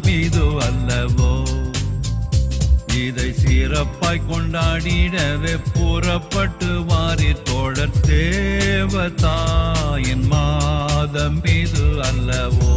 மாதம் இது அல்லவோ இதை சிறப்பாய் கொண்டாடிடவே புறப்பட்டு வாரி தோழர் தேவதாயின் மாதம் இது அல்லவோ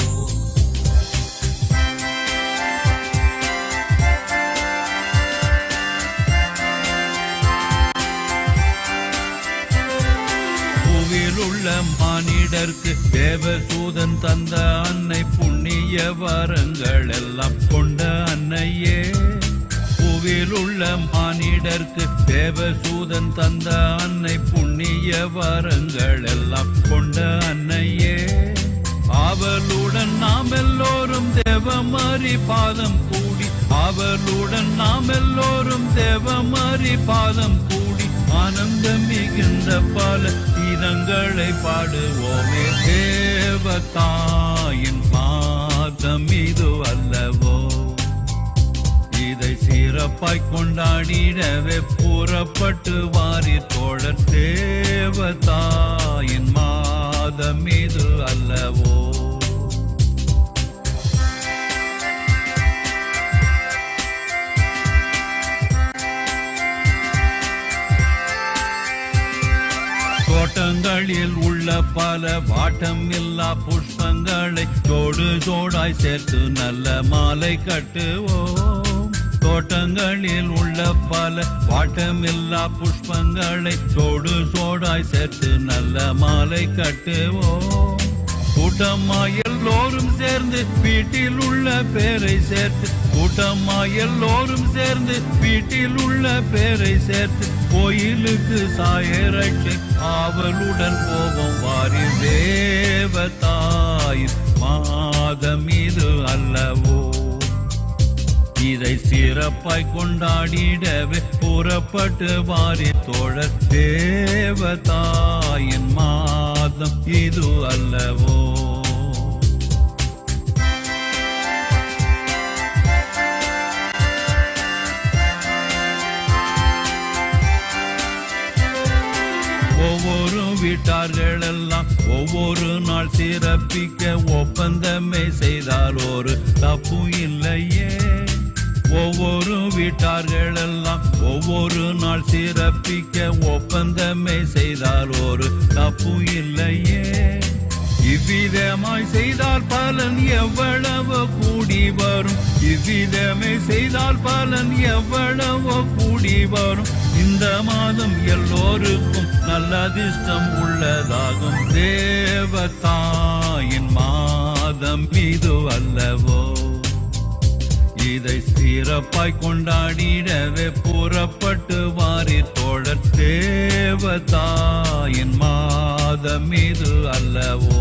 பூவில் உள்ள மானிடர்க்கு தேவதூதன் தந்த அன்னை புண்ணிய வரங்கள் எல்லாம் கொண்ட அன்னையே பூவில் உள்ள மானிடர்க்கு தேவசூதன் தந்த அன்னை புண்ணிய வரங்கள் எல்லாம் கொண்ட அன்னையே அவளுடன் நாம் எல்லோரும் தேவமரி பாதம் கூடி அவளுடன் நாம் எல்லோரும் தேவமரி பாதம் கூடி ஆனந்தம் மிகுந்த பல கீதங்களை பாடுவோமே தேவதாயின் பாதம் இது அல்லவோ இதை சிறப்பாய் கொண்டாடிடவே புறப்பட்டு வாரி தோழர் தேவதாயின் மாதம் இது அல்லவோ தோட்டங்களில் உள்ள பல வாட்டம் இல்லா புஷ்பங்களை ஜோடு ஜோடாய் சேர்த்து நல்ல மாலை கட்டுவோம் தோட்டங்களில் உள்ள பல வாட்டமில்லா புஷ்பங்களை ஜோடு ஜோடாய் சேர்த்து நல்ல மாலை கட்டுவோம் கூட்டம்மா எல்லோரும் சேர்ந்து வீட்டில் உள்ள பேரை சேர்த்து கூட்டம்மா எல்லோரும் சேர்ந்து வீட்டில் உள்ள பேரை சேர்த்து கோயிலுக்கு சாயரட்டு ஆவலுடன் போவோம் வாரி தேவதாயின் மாதம் இது அல்லவோ இதை சிறப்பாய் கொண்டாடிடவே புறப்பட்டு வாரி தோழர் தேவதாயின் மாதம் இது அல்லவோ ஒவ்வொரு வீட்டார்கள் எல்லாம் ஒவ்வொரு நாள் சிறப்பிக்க ஒப்பந்தமே செய்தால் ஒரு தப்பு இல்லையே ஒவ்வொரு வீட்டார்கள் எல்லாம் ஒவ்வொரு நாள் சிறப்பிக்க ஒப்பந்தமே செய்தால் ஒரு தப்பு இல்லையே இவ்விதமாய் செய்தால் பலன் எவ்வளவு கூடி வரும் இவ்விதமே செய்தால் பலன் எவ்வளவு கூடி வரும் இந்த மாதம் எல்லோருக்கும் நல்ல அதிர்ஷ்டம் உள்ளதாகும் தேவதாயின் மாதம் இது அல்லவோ இதை சிறப்பாய் கொண்டாடிடவே புறப்பட்டு வாரி தோழர் தேவதாயின் மாதம் இது அல்லவோ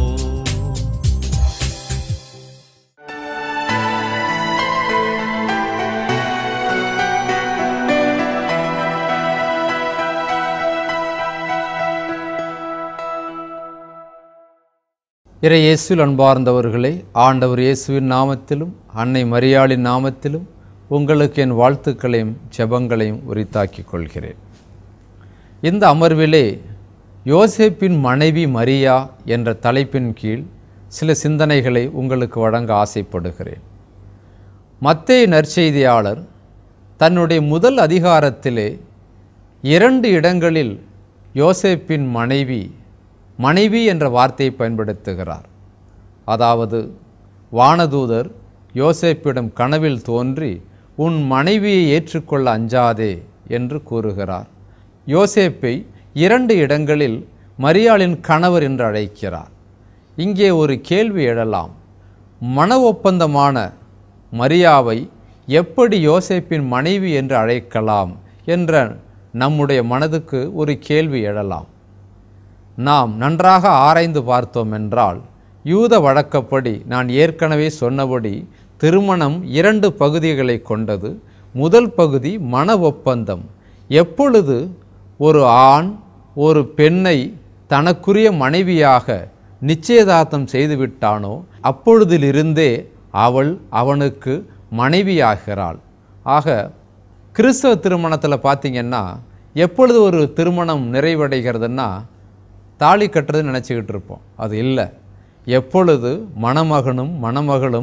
இறை இயேசுவில் அன்பார்ந்தவர்களே ஆண்டவர் இயேசுவின் நாமத்திலும் அன்னை மரியாளின் நாமத்திலும் உங்களுக்கு என் வாழ்த்துக்களையும் ஜெபங்களையும் உரித்தாக்கிக் கொள்கிறேன் இந்த அமர்விலே யோசேப்பின் மனைவி மரியா என்ற தலைப்பின் கீழ் சில சிந்தனைகளை உங்களுக்கு வழங்க ஆசைப்படுகிறேன் மத்தேயு நற்செய்தியாளர் தன்னுடைய முதல் அதிகாரத்திலே இரண்டு இடங்களில் யோசேப்பின் மனைவி மனைவி என்ற வார்த்தையை பயன்படுத்துகிறார் அதாவது வானதூதர் யோசேப்பிடம் கனவில் தோன்றி உன் மனைவியை ஏற்றுக்கொள்ள அஞ்சாதே என்று கூறுகிறார் யோசேப்பை இரண்டு இடங்களில் மரியாளின் கணவர் என்று அழைக்கிறார் இங்கே ஒரு கேள்வி எழலாம் மன ஒப்பந்தமான மரியாவை எப்படி யோசேப்பின் மனைவி என்று அழைக்கலாம் என்ற நம்முடைய மனதுக்கு ஒரு கேள்வி எழலாம் நாம் நன்றாக ஆராய்ந்து பார்த்தோம் என்றால் யூத வழக்கப்படி நான் ஏற்கனவே சொன்னபடி திருமணம் இரண்டு பகுதிகளை கொண்டது முதல் பகுதி மன ஒப்பந்தம் எப்பொழுது ஒரு ஆண் ஒரு பெண்ணை தனக்குரிய மனைவியாக நிச்சயதார்த்தம் செய்துவிட்டானோ அப்பொழுதிலிருந்தே அவள் அவனுக்கு மனைவியாகிறாள் ஆக கிறிஸ்தவ திருமணத்தில் பார்த்தீங்கன்னா எப்பொழுது ஒரு திருமணம் நிறைவடைகிறதுன்னா தாலி கட்டுறது நினச்சிக்கிட்டு இருப்போம் அது இல்லை எப்பொழுது மணமகனும் மணமகளும்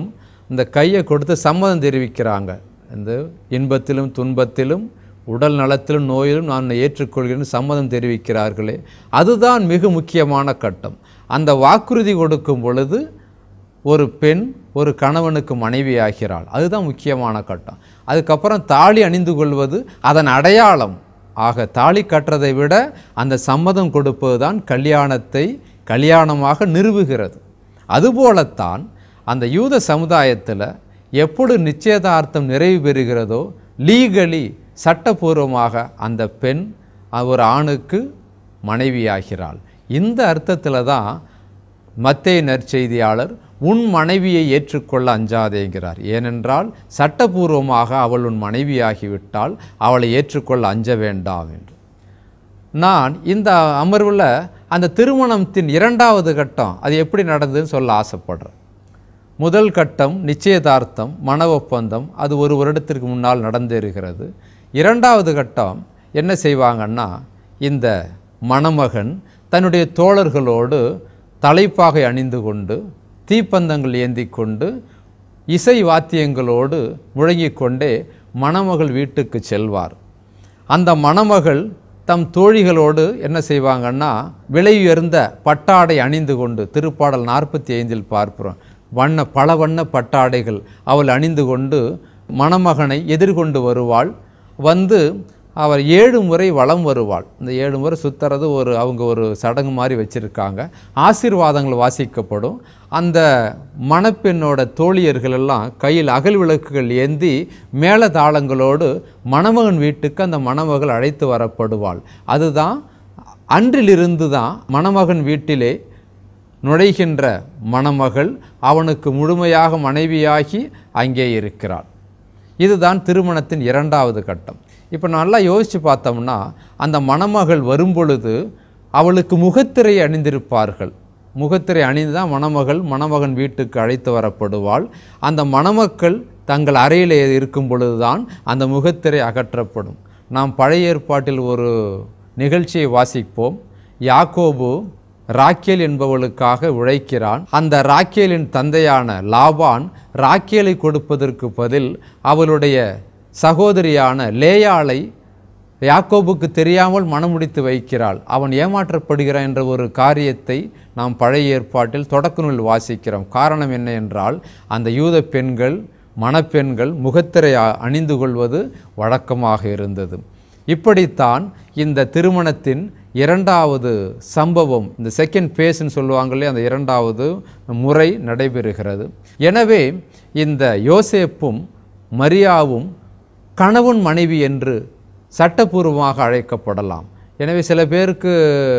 இந்த கையை கொடுத்து சம்மதம் தெரிவிக்கிறாங்க இந்த இன்பத்திலும் துன்பத்திலும் உடல் நலத்திலும் நோயிலும் நான் ஏற்றுக்கொள்கிறேன் சம்மதம் தெரிவிக்கிறார்களே அதுதான் மிக முக்கியமான கட்டம் அந்த வாக்குறுதி கொடுக்கும் பொழுது ஒரு பெண் ஒரு கணவனுக்கு மனைவி ஆகிறாள் அதுதான் முக்கியமான கட்டம் அதுக்கப்புறம் தாலி அணிந்து கொள்வது அதன் அடையாளம் ஆக தாலி கட்டுறதை விட அந்த சம்மதம் கொடுப்பது தான் கல்யாணத்தை கல்யாணமாக நிறுவுகிறது அதுபோலத்தான் அந்த யூத சமுதாயத்தில் எப்பொழுது நிச்சயதார்த்தம் நிறைவு பெறுகிறதோ லீகலி சட்டபூர்வமாக அந்த பெண் ஒரு ஆணுக்கு மனைவியாகிறாள் இந்த அர்த்தத்தில் தான் மத்தேய நற்செய்தியாளர் உன் மனைவியை ஏற்றுக்கொள்ள அஞ்சாதேங்கிறார் ஏனென்றால் சட்டபூர்வமாக அவள் உன் மனைவியாகிவிட்டால் அவளை ஏற்றுக்கொள்ள அஞ்ச வேண்டாம் என்று நான் இந்த அமர்வில் அந்த திருமணத்தின் இரண்டாவது கட்டம் அது எப்படி நடந்ததுன்னு சொல்ல ஆசைப்படுறேன் முதல் கட்டம் நிச்சயதார்த்தம் மன ஒப்பந்தம் அது ஒரு வருடத்திற்கு முன்னால் நடந்தேறுகிறது இரண்டாவது கட்டம் என்ன செய்வாங்கன்னா இந்த மணமகன் தன்னுடைய தோழர்களோடு தலைப்பாகை அணிந்து கொண்டு தீப்பந்தங்கள் ஏந்தி கொண்டு இசை வாத்தியங்களோடு முழங்கிக் கொண்டே மணமகள் வீட்டுக்கு செல்வார் அந்த மணமகள் தம் தோழிகளோடு என்ன செய்வாங்கன்னா விலையுயர்ந்த பட்டாடை அணிந்து கொண்டு திருப்பாடல் நாற்பத்தி ஐந்தில் பார்க்கிறோம் வண்ண பல வண்ண பட்டாடைகள் அவள் அணிந்து கொண்டு மணமகனை எதிர்கொண்டு வருவாள் வந்து அவர் ஏழு முறை வலம் வருவாள் இந்த ஏழு முறை சுற்றுறது ஒரு அவங்க ஒரு சடங்கு மாதிரி வச்சுருக்காங்க ஆசீர்வாதங்கள் வாசிக்கப்படும் அந்த மணப்பெண்ணோட தோழியர்கள் எல்லாம் கையில் அகல் விளக்குகள் ஏந்தி மேள தாளங்களோடு மணமகன் வீட்டுக்கு அந்த மணமகள் அழைத்து வரப்படுவாள் அதுதான் அன்றிலிருந்து தான் மணமகன் வீட்டிலே நுழைகின்ற மணமகள் அவனுக்கு முழுமையாக மனைவியாகி அங்கே இருக்கிறாள் இதுதான் திருமணத்தின் இரண்டாவது கட்டம் இப்போ நல்லா யோசித்து பார்த்தோம்னா அந்த மணமகள் வரும்பொழுது அவளுக்கு முகத்திரை அணிந்திருப்பார்கள் முகத்திரை அணிந்து தான் மணமகள் மணமகன் வீட்டுக்கு அழைத்து வரப்படுவாள் அந்த மணமக்கள் தங்கள் அறையில் இருக்கும் பொழுதுதான் அந்த முகத்திரை அகற்றப்படும் நாம் பழைய ஏற்பாட்டில் ஒரு நிகழ்ச்சியை வாசிப்போம் யாக்கோபு ராக்கேல் என்பவளுக்காக உழைக்கிறான் அந்த ராக்கேலின் தந்தையான லாபான் ராக்கேலை கொடுப்பதற்கு பதில் அவளுடைய சகோதரியான லேயாளை யாக்கோபுக்கு தெரியாமல் மனமுடித்து வைக்கிறாள் அவன் ஏமாற்றப்படுகிறான் என்ற ஒரு காரியத்தை நாம் பழைய ஏற்பாட்டில் தொடக்க நூல் வாசிக்கிறோம் காரணம் என்ன என்றால் அந்த யூத பெண்கள் மணப்பெண்கள் முகத்திரை அ- அணிந்து கொள்வது வழக்கமாக இருந்தது இப்படித்தான் இந்த திருமணத்தின் இரண்டாவது சம்பவம் இந்த செகண்ட் பேஸ்ன்னு சொல்லுவாங்களே அந்த இரண்டாவது முறை நடைபெறுகிறது எனவே இந்த யோசேப்பும் மரியாவும் கணவன் மனைவி என்று சட்டபூர்வமாக அழைக்கப்படலாம் எனவே சில பேருக்கு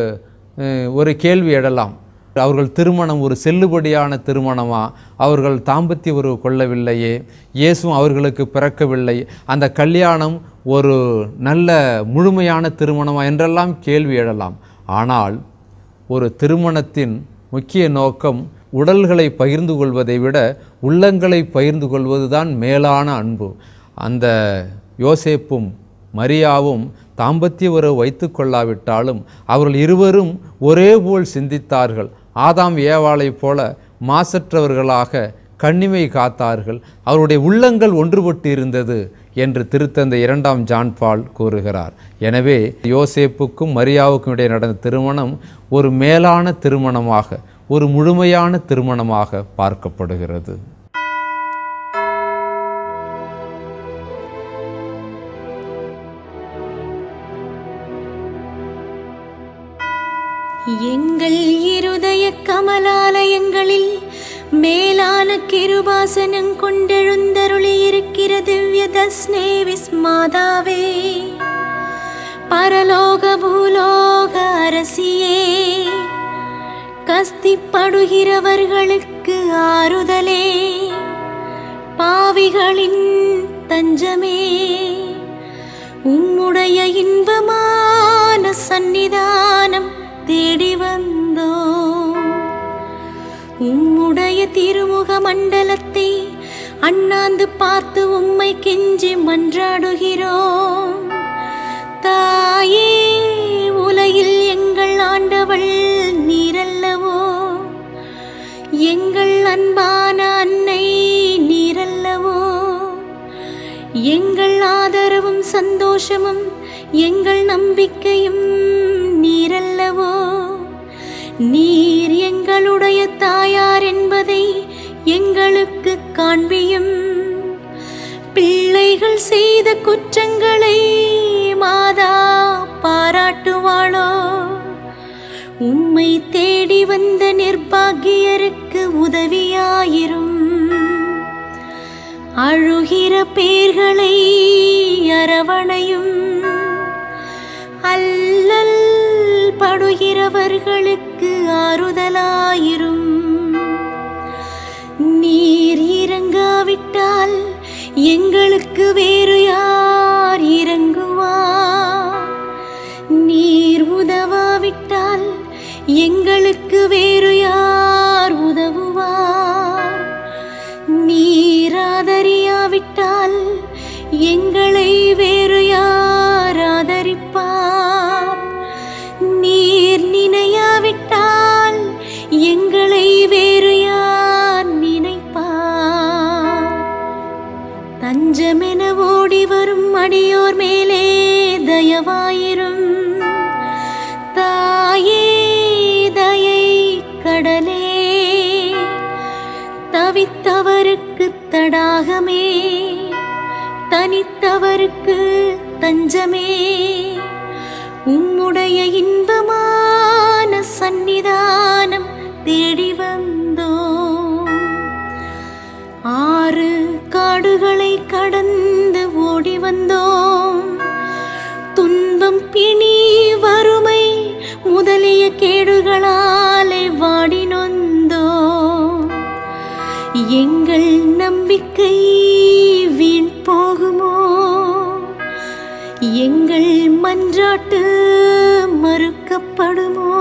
அஹ், ஒரு கேள்வி எழலாம் அவர்கள் திருமணம் ஒரு செல்லுபடியான திருமணமா அவர்கள் தாம்பத்திய உறவு கொள்ளவில்லையே இயேசுவும் அவர்களுக்கு பிறக்கவில்லை அந்த கல்யாணம் ஒரு நல்ல முழுமையான திருமணமா என்றெல்லாம் கேள்வி எழலாம் ஆனால் ஒரு திருமணத்தின் முக்கிய நோக்கம் உடல்களை பகிர்ந்து கொள்வதை விட உள்ளங்களை பகிர்ந்து கொள்வதுதான் மேலான அன்பு அந்த யோசேப்பும் மரியாவும் தாம்பத்திய உறவு வைத்து கொள்ளாவிட்டாலும் அவர்கள் இருவரும் ஒரே போல் சிந்தித்தார்கள் ஆதாம் ஏவாளைப் போல மாசற்றவர்களாக கண்ணிமை காத்தார்கள் அவருடைய உள்ளங்கள் ஒன்றுபட்டு இருந்தது என்று திருத்தந்தை இரண்டாம் ஜான் பால் கூறுகிறார் எனவே யோசேப்புக்கும் மரியாவுக்கும் இடையே நடந்த திருமணம் ஒரு மேலான திருமணமாக ஒரு முழுமையான திருமணமாக பார்க்கப்படுகிறது எங்கள் இருதய கமலாலயங்களில் மேலான கிருபாசனம் கொண்டெழுந்தருளி இருக்கிற திவ்ய தஸ்னே விஸ்மாதாவே பரலோக பூலோக அரசியே கஸ்திப்படுகிறவர்களுக்கு ஆறுதலே பாவிகளின் தஞ்சமே உம்முடைய இன்பமான சந்நிதானம் தேடி வந்தோம் உம்முடைய திருமுக மண்டலத்தை அண்ணாந்து பார்த்து உம்மை கெஞ்சி மன்றாடுகிறோம் தாயே உலகில் எங்கள் ஆண்டவள் நீரல்லவோ எங்கள் அன்பான அன்னை நீ எங்கள் ஆதரவும் சந்தோஷமும் எங்கள் நம்பிக்கையும் நீரல்லவோ நீர் எங்களுடைய தாயார் என்பதை எங்களுக்கு காண்பியும் பிள்ளைகள் செய்த குற்றங்களை மாதா பாராட்டுவாளோ உம்மை தேடி வந்த நிர்பாகியருக்கு உதவியாயிரும் அழுகிற பேர்களை அரவணையும் அல்லல் படுகிறவர்களுக்கு ஆறுதலாயிரும் நீர் இறங்காவிட்டால் எங்களுக்கு வேறு யார் இறங்குவார் நீர் உதவாவிட்டால் எங்களுக்கு வேறு யார் உதவுவார் நீர் ஆதரியாவிட்டால் எங்களை வேறு யார் ஆதரிப்பார் நீர் நினையாவிட்டால் எங்களை வேறு யார் நினைப்பார் தஞ்சமென ஓடி வரும் அடியோர் மேலே தயவாயிரும் தாயே தயை கடலே தவித்தவருக்கு தடாகமே தனித்தவருக்கு தஞ்சமே உம்முடைய இன்பமான சந்நிதானம் தேடி வந்தோம் ஆறு காடுகளை கடந்து ஓடி வந்தோம் துன்பம் பிணி வறுமை முதலிய கேடுகளாலே வாடி நொந்தோம் எங்கள் நம்பிக்கை வீண் போகுமோ எங்கள் மன்றாட்டு மறுக்கப்படுமோ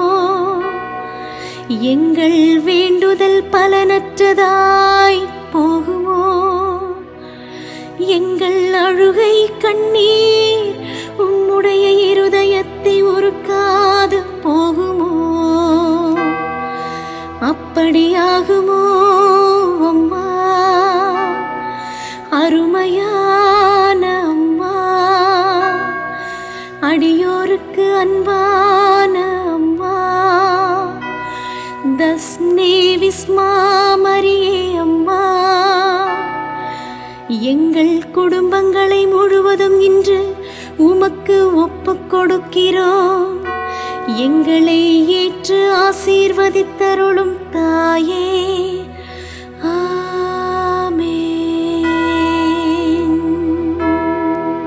எங்கள் வேண்டுதல் பலனற்றதாய் போகுமோ எங்கள் அழுகை கண்ணீர் உம்முடைய இருதயத்தை உருக்காது போகுமோ அப்படியாகுமோ அம்மா அருமையான அம்மா அடியோருக்கு அன்பான அம்மா தஸ்னே விஸ்மாமரியே அம்மா எங்கள் குடும்பங்களை முழுவதும் இன்று உமக்கு ஒப்புக் கொடுக்கிறோம் எங்களை ஏற்று ஆசீர்வதித்தருளும் தாயே ஆமென்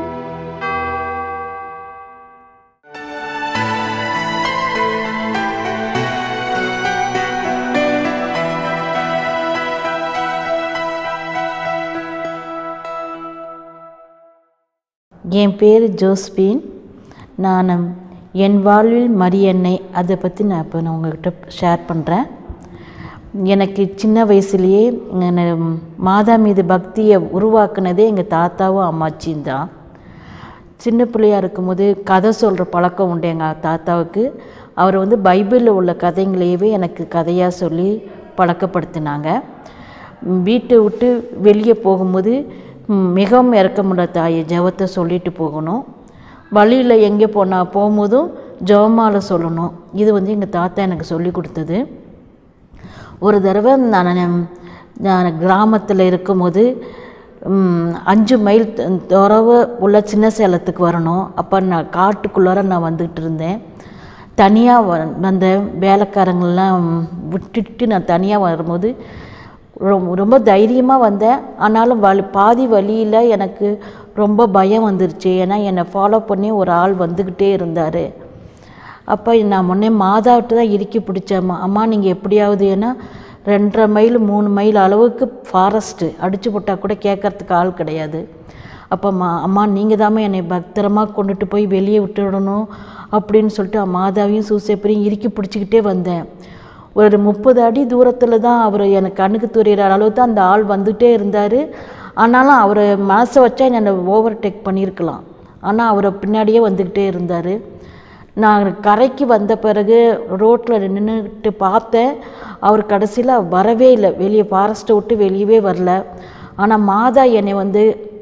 என் பேர் ஜோஸ்பின் நான் என் வாழ்வில் மரியன்னை அதை பற்றி நான் இப்போ நான் உங்கள்கிட்ட ஷேர் பண்ணுறேன் எனக்கு சின்ன வயசுலேயே என்னை மாதா மீது பக்தியை உருவாக்குனதே எங்கள் தாத்தாவும் அம்மாச்சியும் தான் சின்ன பிள்ளையா இருக்கும்போது கதை சொல்கிற பழக்கம் உண்டு எங்கள் தாத்தாவுக்கு அவர் வந்து பைபிளில் உள்ள கதைங்களையவே எனக்கு கதையாக சொல்லி பழக்கப்படுத்தினாங்க ம், வீட்டை விட்டு வெளியே போகும்போது ம், மிகவும் இறக்கமுள்ள தாயை ஜெபத்தை சொல்லிட்டு போகணும் வழியில் எங்கே போனால் போகும்போதும் ஜெபமாலை சொல்லணும் இது வந்து எங்கள் தாத்தா எனக்கு சொல்லி கொடுத்தது ஒரு தடவை நான் நான் கிராமத்தில் இருக்கும்போது ம், அஞ்சு மைல் த- தொலைவு உள்ள சின்ன சேலத்துக்கு வரணும் அப்போ நான் காட்டுக்குள்ளார நான் வந்துக்கிட்டு இருந்தேன் தனியாக வ வந்த வேலைக்காரங்களெலாம் விட்டுட்டு நான் தனியாக வரும்போது ரொம்ப ரொம்ப தைரியமாக வந்தேன் ஆனாலும் வலி பாதி வழியில் எனக்கு ரொம்ப பயம் வந்துருச்சு ஏன்னா என்னை ஃபாலோ பண்ணி ஒரு ஆள் வந்துக்கிட்டே இருந்தார் அப்போ நான் முன்னே மாதாவிட்டு தான் இறுக்கி பிடிச்சேம்மா அம்மா நீங்கள் எப்படியாவது ஏன்னா ரெண்டரை மைல் மூணு மைல் அளவுக்கு ஃபாரஸ்ட்டு அடிச்சு போட்டால் கூட கேட்கறதுக்கு ஆள் கிடையாது அப்போ மா அம்மா நீங்கள் தாம்மா என்னை பத்திரமா கொண்டுட்டு போய் வெளியே விட்டுடணும் அப்படின்னு சொல்லிட்டு மாதாவையும் சூசேப்பரையும் இறுக்கி பிடிச்சிக்கிட்டே வந்தேன் ஒரு முப்பது அடி தூரத்தில் தான் அவர் எனக்கு கண்ணுக்கு தெரியிற அளவு தான் அந்த ஆள் வந்துகிட்டே இருந்தார் ஆனாலும் அவரை மனசை வச்சா என்னை ஓவர் டேக் பண்ணியிருக்கலாம் ஆனால் அவரை பின்னாடியே வந்துக்கிட்டே இருந்தார் நான் கரைக்கு வந்த பிறகு ரோட்டில் நின்றுட்டு பார்த்தேன் அவர் கடைசியில் வரவே இல்லை வெளியே ஃபாரஸ்ட்டை விட்டு வெளியவே வரல ஆனால் மாதா என்னை வந்து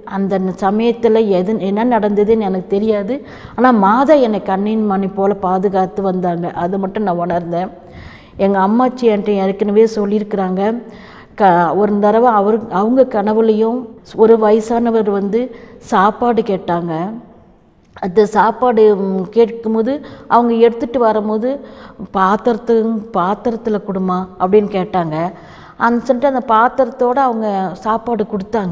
அந்த சமயத்தில் எது என்ன நடந்ததுன்னு எனக்கு தெரியாது ஆனால் மாதா என்னை கண்ணின் மணி போல் பாதுகாத்து வந்தாங்க அது மட்டும் நான் உணர்ந்தேன் எங்கள் அம்மாச்சி என்கிட்ட ஏற்கனவே சொல்லியிருக்கிறாங்க க ஒரு தடவை அவர் அவங்க கனவுலையும் ஒரு வயசானவர் வந்து சாப்பாடு கேட்டாங்க அந்த சாப்பாடு ம், கேட்கும்போது அவங்க எடுத்துகிட்டு வரும்போது பாத்திரத்து பாத்திரத்தில் கொடுமா அப்படின்னு கேட்டாங்க அந்த சொல்லிட்டு அந்த பாத்திரத்தோடு அவங்க சாப்பாடு கொடுத்தாங்க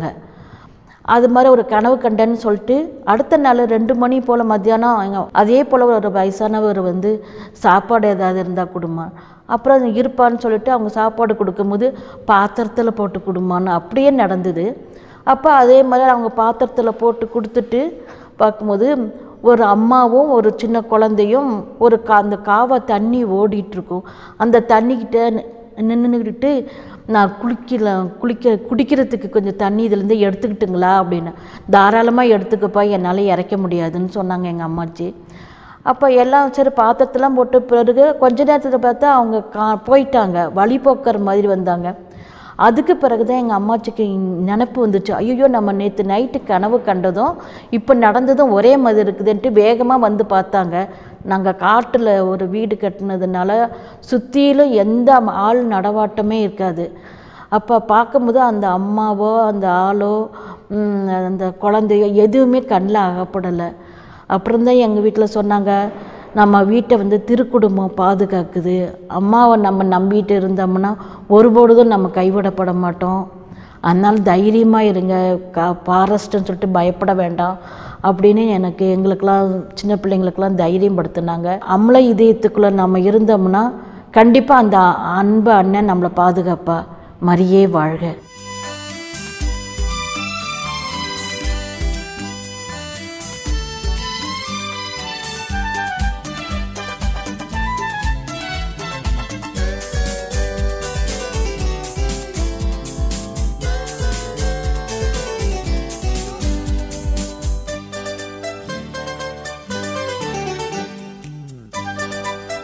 அது மாதிரி ஒரு கனவு கண்டேன்னு சொல்லிட்டு அடுத்த நாள் ரெண்டு மணி போல் மத்தியானம் எங்க அதே போல் ஒரு வயசானவர் வந்து சாப்பாடு ஏதாவது இருந்தால் கொடுமா அப்புறம் அது இருப்பான்னு சொல்லிட்டு அவங்க சாப்பாடு கொடுக்கும்போது பாத்திரத்தில் போட்டு கொடுமான்னு அப்படியே நடந்தது அப்போ அதே மாதிரி அவங்க பாத்திரத்தில் போட்டு கொடுத்துட்டு பார்க்கும்போது ஒரு அம்மாவும் ஒரு சின்ன குழந்தையும் ஒரு கா அந்த காவா தண்ணி ஓடிட்டுருக்கும் அந்த தண்ணிக்கிட்ட நின்றுக்கிட்டு நான் குளிக்கல குளிக்க குடிக்கிறதுக்கு கொஞ்சம் தண்ணி இதுலேருந்து எடுத்துக்கிட்டுங்களா அப்படின்னு தாராளமாக எடுத்துக்கப்பா என்னால் இறைக்க முடியாதுன்னு சொன்னாங்க எங்கள் அம்மாச்சி அப்போ எல்லாம் சரி பாத்திரத்தெல்லாம் போட்டு பிறகு கொஞ்ச நேரத்தில் பார்த்தா அவங்க கா போயிட்டாங்க வழி போக்குற மாதிரி வந்தாங்க அதுக்கு பிறகு தான் எங்கள் அம்மாச்சிக்கு நினப்பு வந்துச்சு ஐயோ நம்ம நேற்று நைட்டு கனவு கண்டதும் இப்போ நடந்ததும் ஒரே மாதிரி இருக்குதுன்ட்டு வேகமாக வந்து பார்த்தாங்க நாங்கள் காட்டில் ஒரு வீடு கட்டினதுனால சுற்றிலும் எந்த ஆள் நடவாட்டமே இருக்காது அப்போ பார்க்கும்போது அந்த அம்மாவோ அந்த ஆளோ ம், அந்த குழந்தையோ எதுவுமே கண்ணில் அகப்படலை அப்புறம்தான் எங்கள் வீட்டில் சொன்னாங்க நம்ம வீட்டை வந்து திருக்குடும்பம் பாதுகாக்குது அம்மாவை நம்ம நம்பிட்டு இருந்தோம்னா ஒருபொழுதும் நம்ம கைவிடப்பட மாட்டோம் அதனால் தைரியமாக இருங்க கா ஃபாரஸ்ட்டுன்னு சொல்லிட்டு பயப்பட வேண்டாம் அப்படின்னு எனக்கு எங்களுக்கெல்லாம் சின்ன பிள்ளைங்களுக்கெல்லாம் தைரியம் படுத்துனாங்க அம்மளை இதயத்துக்குள்ளே நம்ம இருந்தோம்னா கண்டிப்பாக அந்த அன்பு அண்ணன் நம்மளை பாதுகாப்பா மரியே வாழ்க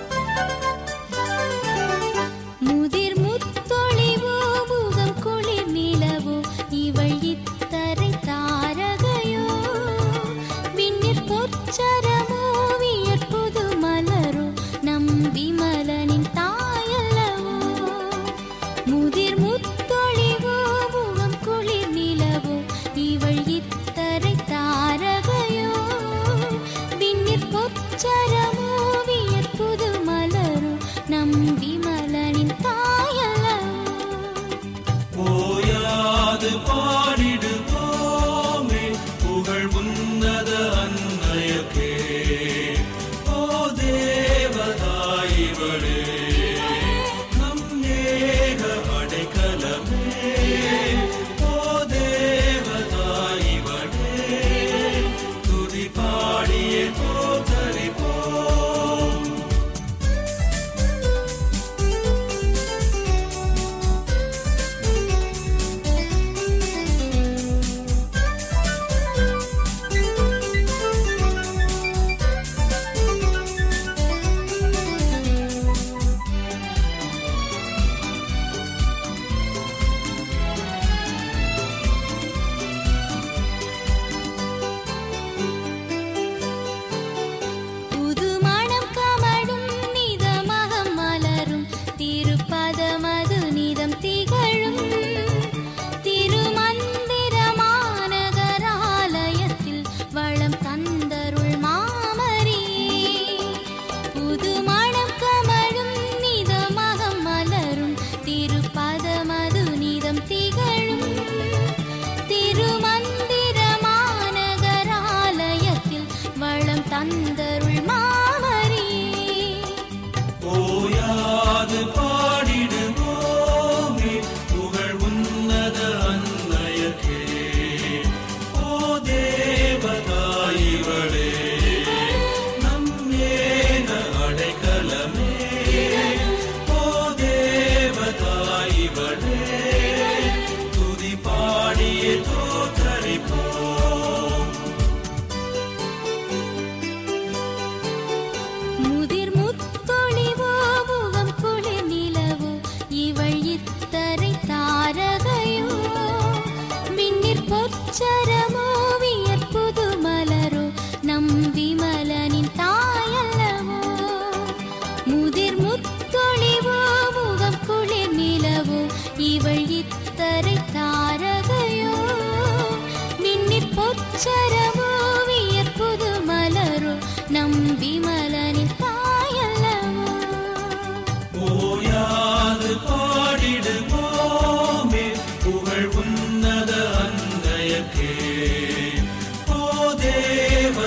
முதிர் முத்தொழிவோ முகம் குளிர்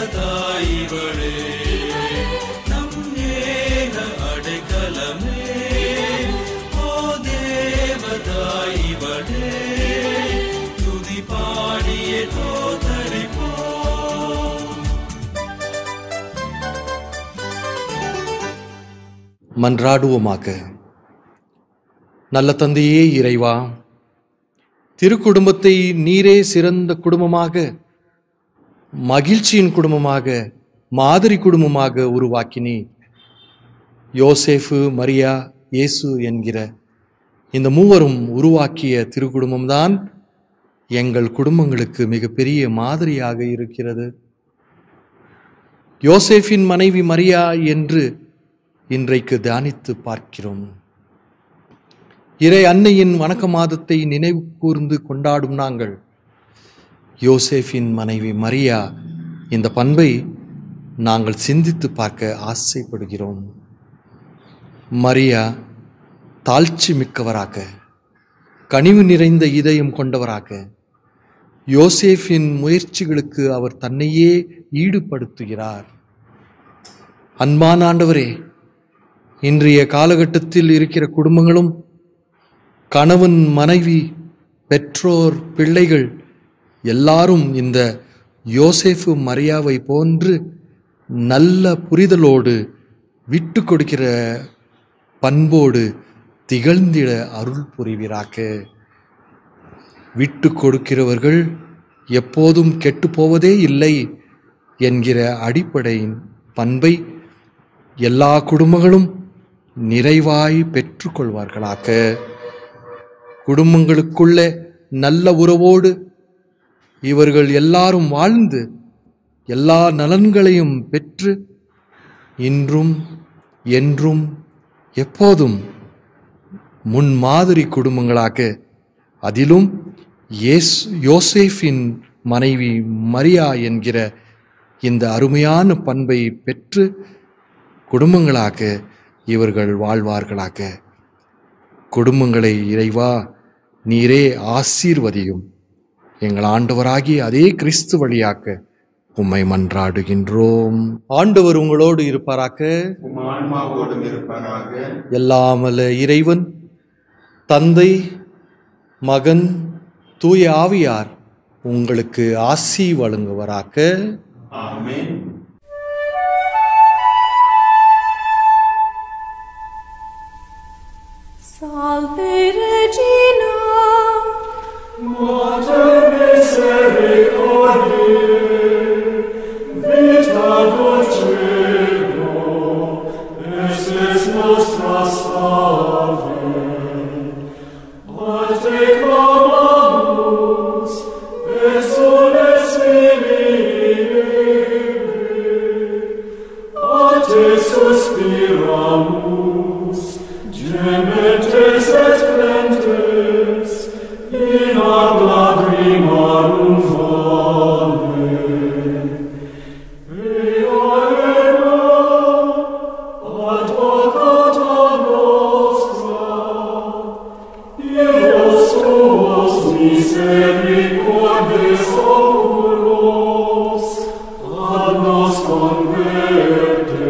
தேவதாயிவளே நம் ஏக அடைக்கலமே ஓ தேவதாயிவளே துதி பாடியே தோதரிப்போ மன்றாடுவோமாக நல்ல தந்தையே இறைவா திருக்குடும்பத்தை நீரே சிறந்த குடும்பமாக மகிழ்ச்சியின் குடும்பமாக மாதிரி குடும்பமாக உருவாக்கினி யோசேஃபு மரியா இயேசு என்கிற இந்த மூவரும் உருவாக்கிய திருக்குடும்பம்தான் எங்கள் குடும்பங்களுக்கு மிகப்பெரிய மாதிரியாக இருக்கிறது யோசேஃபின் மனைவி மரியா என்று இன்றைக்கு தியானித்து பார்க்கிறோம் இறை அன்னையின் வணக்க மாதத்தை நினைவு கூர்ந்து கொண்டாடும் நாங்கள் யோசேஃபின் மனைவி மரியா இந்த பண்பை நாங்கள் சிந்தித்து பார்க்க ஆசைப்படுகிறோம் மரியா தாழ்ச்சி மிக்கவராக கனிவு நிறைந்த இதயம் கொண்டவராக யோசேஃபின் முயற்சிகளுக்கு அவர் தன்னையே ஈடுபடுத்துகிறார் அன்பான ஆண்டவரே இன்றைய காலகட்டத்தில் இருக்கிற குடும்பங்களும் கணவன் மனைவி பெற்றோர் பிள்ளைகள் எல்லாரும் இந்த யோசேஃபு மரியாவை போன்று நல்ல புரிதலோடு விட்டு கொடுக்கிற பண்போடு திகழ்ந்திட அருள் புரிவீராக விட்டு கொடுக்கிறவர்கள் எப்போதும் கெட்டு போவதே இல்லை என்கிற அடிப்படையின் பண்பை எல்லா குடும்பங்களும் நிறைவாய் பெற்றுக்கொள்வார்களாக குடும்பங்களுக்குள்ளே நல்ல உறவோடு இவர்கள் எல்லாரும் வாழ்ந்து எல்லா நலன்களையும் பெற்று இன்றும் என்றும் எப்போதும் முன்மாதிரி குடும்பங்களாக அதிலும் இயேசு யோசேஃபின் மனைவி மரியா என்கிற இந்த அருமையான பண்பை பெற்று குடும்பங்களாக இவர்கள் வாழ்வார்களாக குடும்பங்களை இறைவா நீரே ஆசீர்வதியும் எங்கள் ஆண்டவராகிய அதே கிறிஸ்து வழியாக்க உம்மை மன்றாடுகின்றோம் ஆண்டவர் உங்களோடு இருப்பாராக ஆன்மாவோடும் இருப்பாராக எல்லாமல்ல இறைவன் தந்தை மகன் தூய ஆவியார் உங்களுக்கு ஆசி வழங்குவராக ஆமென் Salve Regina, Suspiramus, gementes et flentes, in ad lacrimarum vale. Ea ema, advocata nostra, Ios tuos misericordes oculos, ad nos converte.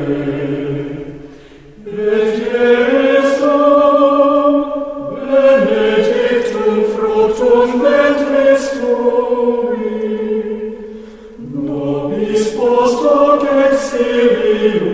Et Jesum, benedictum fructum ventris tui, nobis post hoc exilium